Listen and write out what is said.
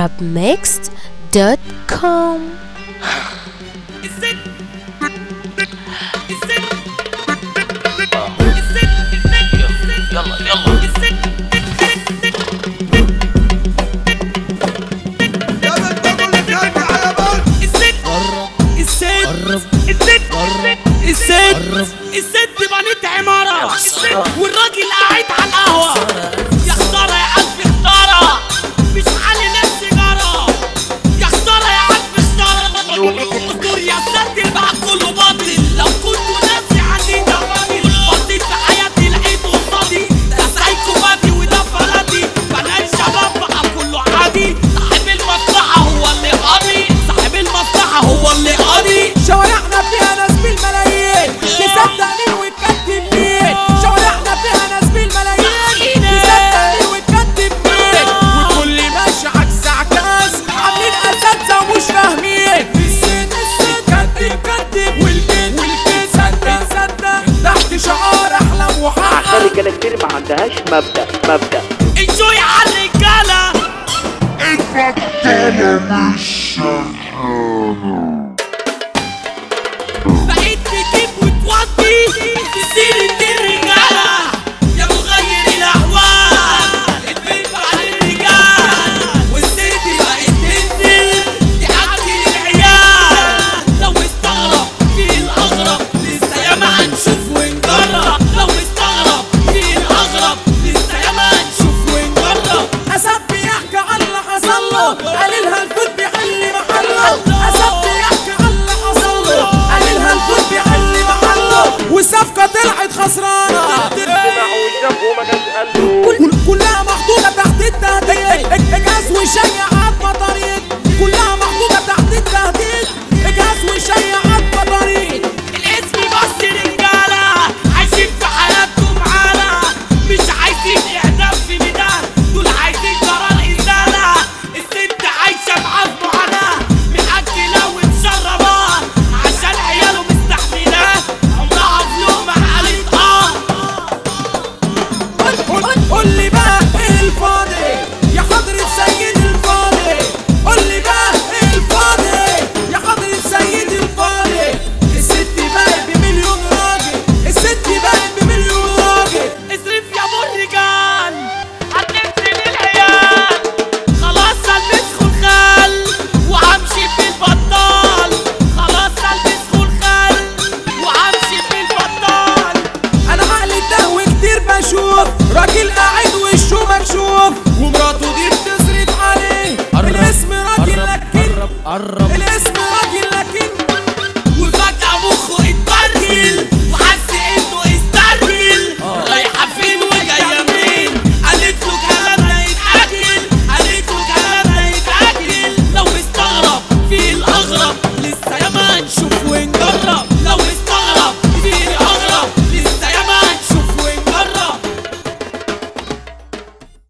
arabmixed.com الست الست الست يلا يلا الست الست الست الست الست الست بنت عمارة والراجل قاعد على القهوة يا خسارة يا عم خسارة مش حل نفس سيجارة يا خسارة يا عم خسارة دكتور يا ساتر بقى كله باطل لو كنت ناسي عني ده راجل بصيت في حياتي لقيته قصادي ده سايكو بادي وده فلاتي بنات شباب بقى كله عادي صاحب المصلحة هو اللي قاضي صاحب المصلحة هو اللي قاضي شوارعنا فيها ناس بالملايين تصدق مين وتكذب مين شوارعنا فيها ناس بالملايين تصدق مين وتكذب مين والكل ماشي عكس عكاس عاملين اساتذه ومش فاهمين السن السن كذب كذب والبيت والبيت صدق صدق تحت شعار احلام وحقق رجاله كتير ما عندهاش مبدأ مبدأ انجوي على الرجالة بقيت تجيب وتوطي في سيرة الرجالة يا مغير الأحوال البيت على الرجال والست بقت تنزل تحكي للعيال لو استغرب في الأغرب لسه ياما هنشوف ونجرب لو استغرب في الأغرب لسه ياما هنشوف ونجرب أسد بيحكي عن اللي حصل له قال لها الفوت بيحل محله أسد بيحكي عن اللي حصل له قال لها الفوت بيحل محله والصفقة طلعت خسرانة كل- كلها محطوطة تحت التهديد اجهز وشيعات مطاريد كلها محطوطة تحت التهديد اجهز وشيعات مطاريد الاسم بس رجالة عايشين في حياتهم عالة مش عايزين إعدام في ميدان دول عايزين قرار إزالة الست عايشة معاه في معاناة مأكلة ومشربة عشان عياله مستحملاه عمرها في لقمة قالت آه قول- قول- قول لي بقى ايه الفاضي يا حضرة سيد الفاضي قول لي بقى ايه الفاضي يا حضرة سيد الفاضي الست بقت بمليون راجل الست بقت بمليون راجل اصرف يا ابو الرجال هتنزل العيال خلاص البس خلخال وهمشي في البطال خلاص البس خلخال وهمشي في البطال انا عقلي تهوي كتير بشوف راجل قاعد وشه مكشوف ومراته دي بتصرف عليه الاسم راجل لكن الاسم راجل لكن وفجأة مخه اتبرجل وحس انه استرجل رايحة فين وجاية منين قالت له كلامنا يتأكل قالت له كلامنا يتأكل لو استغرب في الأغرب لسه ياما هنشوف ونجرب